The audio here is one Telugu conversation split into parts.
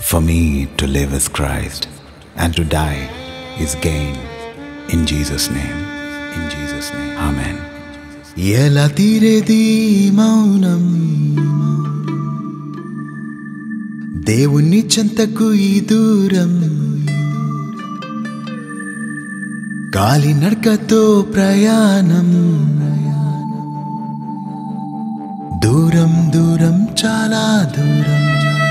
For me to live is Christ, and to die is gain. In Jesus' name. In Jesus' name. Amen. ఎలా తీరేది మౌనం దేవుని చెంతకు ఈ దూరం గాలి నడకతో ప్రయాణం దూరం దూరం చాలా దూరం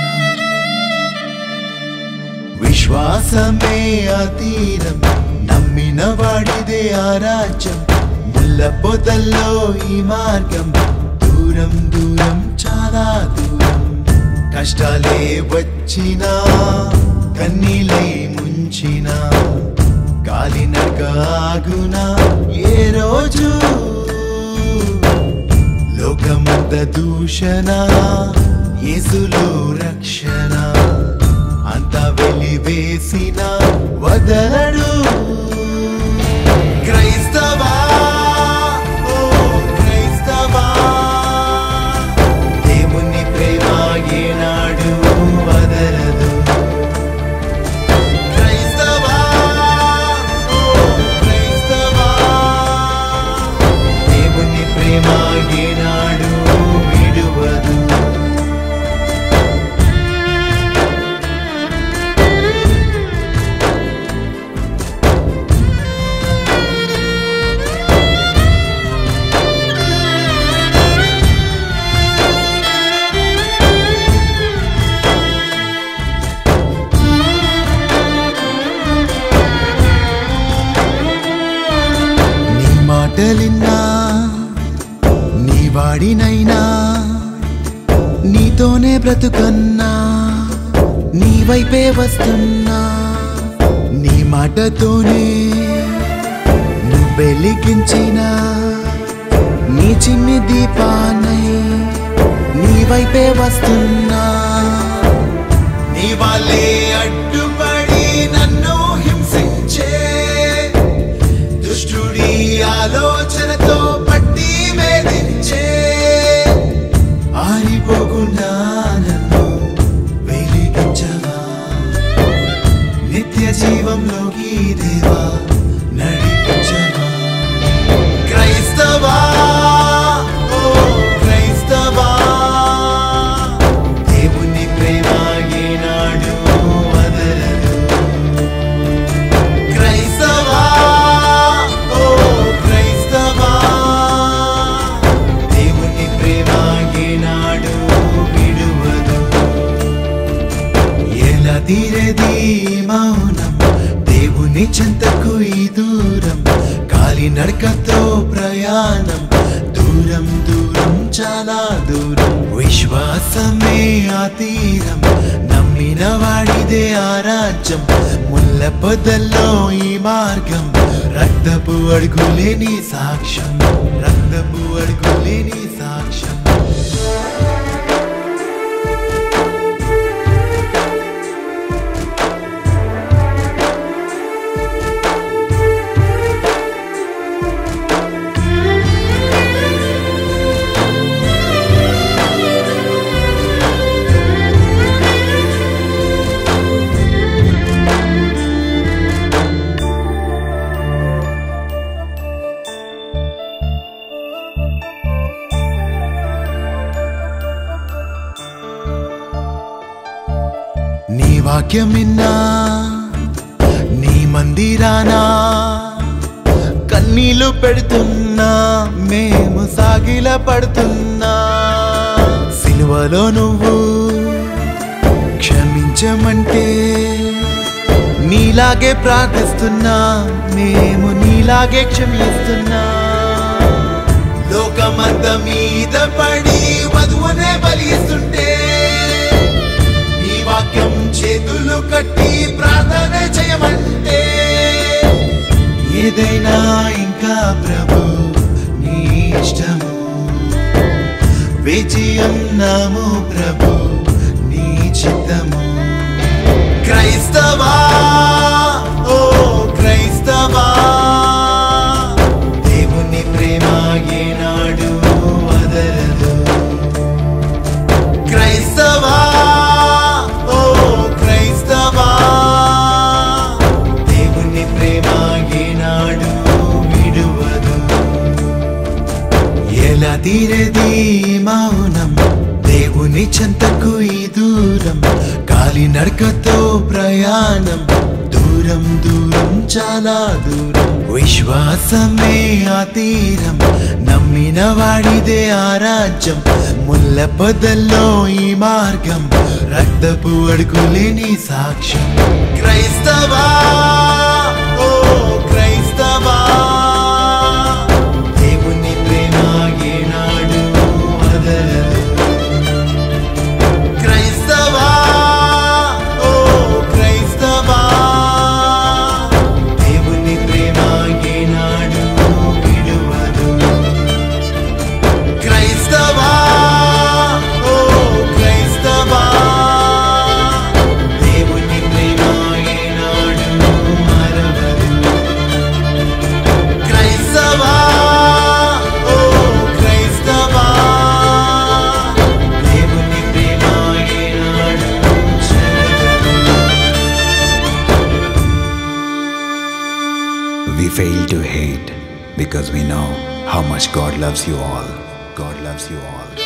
విశ్వాసమే ఆ తీరం నమ్మిన వాడిదే ఆ రాజ్యం ముల్ల పొదల్లో ఈ మార్గం దూరం దూరం చాలా దూరం కష్టాలే వచ్చినా కన్నీలై ముంచినా గాలి నగాగునా ఏ రోజు లోకమంత దూషణ యేసులో రక్షణ అంత వెలివేసిన వదలడు క్రైస్తవా ఓ క్రైస్తవా దేవుని ప్రేమ ఏనాడు వదలదు క్రైస్తవా ఓ క్రైస్తవా దేవుని ప్రేమ ఏనాడు విడువదు నీ మాటలిన్నా నీ వాడినైనా నీతోనే బ్రతుకన్నా నీ వైపే వస్తున్నా నీ మాటతోనే నువ్వు వెలిగించిన నీ చిన్ని దీపానై నీ వైపే వస్తున్నా నీ వాళ్ళే అడ్డుపడి నన్ను హింసించే దుష్టుడి ఆలోచనతో పట్టి వేధించే ఆరిపోకుండా నన్ను వెలిగించవా నిత్య జీవంలోకి దేవా నడిపించవా క్రైస్తవా ఓ క్రైస్తవా దేవుని ప్రేమ ఏనాడు వదలదు క్రైస్తవా ఓ క్రైస్తవా దేవుని ప్రేమ ఏనాడు విడువదు ఎలా తీరేది మౌనం దేవుని చెంతకు ఈ దూరం గాలి నడకతో ప్రయాణం దూరం దూరం చాలా దూరం విశ్వాసమే ఆ తీరం నమ్మిన వాడిదే ఆ రాజ్యం ముల్ల పొదల్లో ఈ మార్గం రక్తపు అడుగులేని సాక్ష్యం రక్తపు అడుగులేని సాక్ష్యం నీ వాక్యం విన్నా నీ మందిరానా కన్నీళ్లు పెడుతున్నా మేము సాగిల పడుతున్నా సిలువలో నువ్వు క్షమించమంటే నీలాగే ప్రార్థిస్తున్నా మేము నీలాగే క్షమిస్తున్నా లోకమంత మీద పడి వధువునే బలిస్తుంటే నీ వాక్యం చేతులు కట్టి ప్రార్థన చేయమంటే ఏదైనా ఇంకా ప్రభు నీ ఇష్టము వేచి ఉన్నాము ప్రభు నీ చిత్తము క్రైస్తవా ఓ క్రైస్తవా దేవుని ప్రేమ ఏనాడు వదలదు క్రైస్తవా ఓ క్రై తీరది మౌనం దేవుని చెంతకు ఈ దూరం కాలి నడకతో ప్రయాణం దూరం దూరం చాలా దూరం విశ్వాసమే ఆ తీరం నమ్మిన వాడిదే ఆ రాజ్యం ముల్ల పొదల్లో ఈ మార్గం రక్తపు అడుగులేని సాక్ష్యం క్రైస్తవా ఓ క్రైస్తవా దేవుని ప్రేమ ఏనాడు వదలదు క్రైస్తవా ఓ క్రైస్తవా దేవుని ప్రేమ ఏనాడు విడువదు క్రైస్తవా ఓ క్రైస్తవా దేవుని ప్రేమ ఏనాడు మరవదు క్రైస్తవా ఓ క్రైస్తవా దేవుని ప్రేమ ఏనాడు చెరగదు We fail to hate because we know how much God loves you all. God loves you all.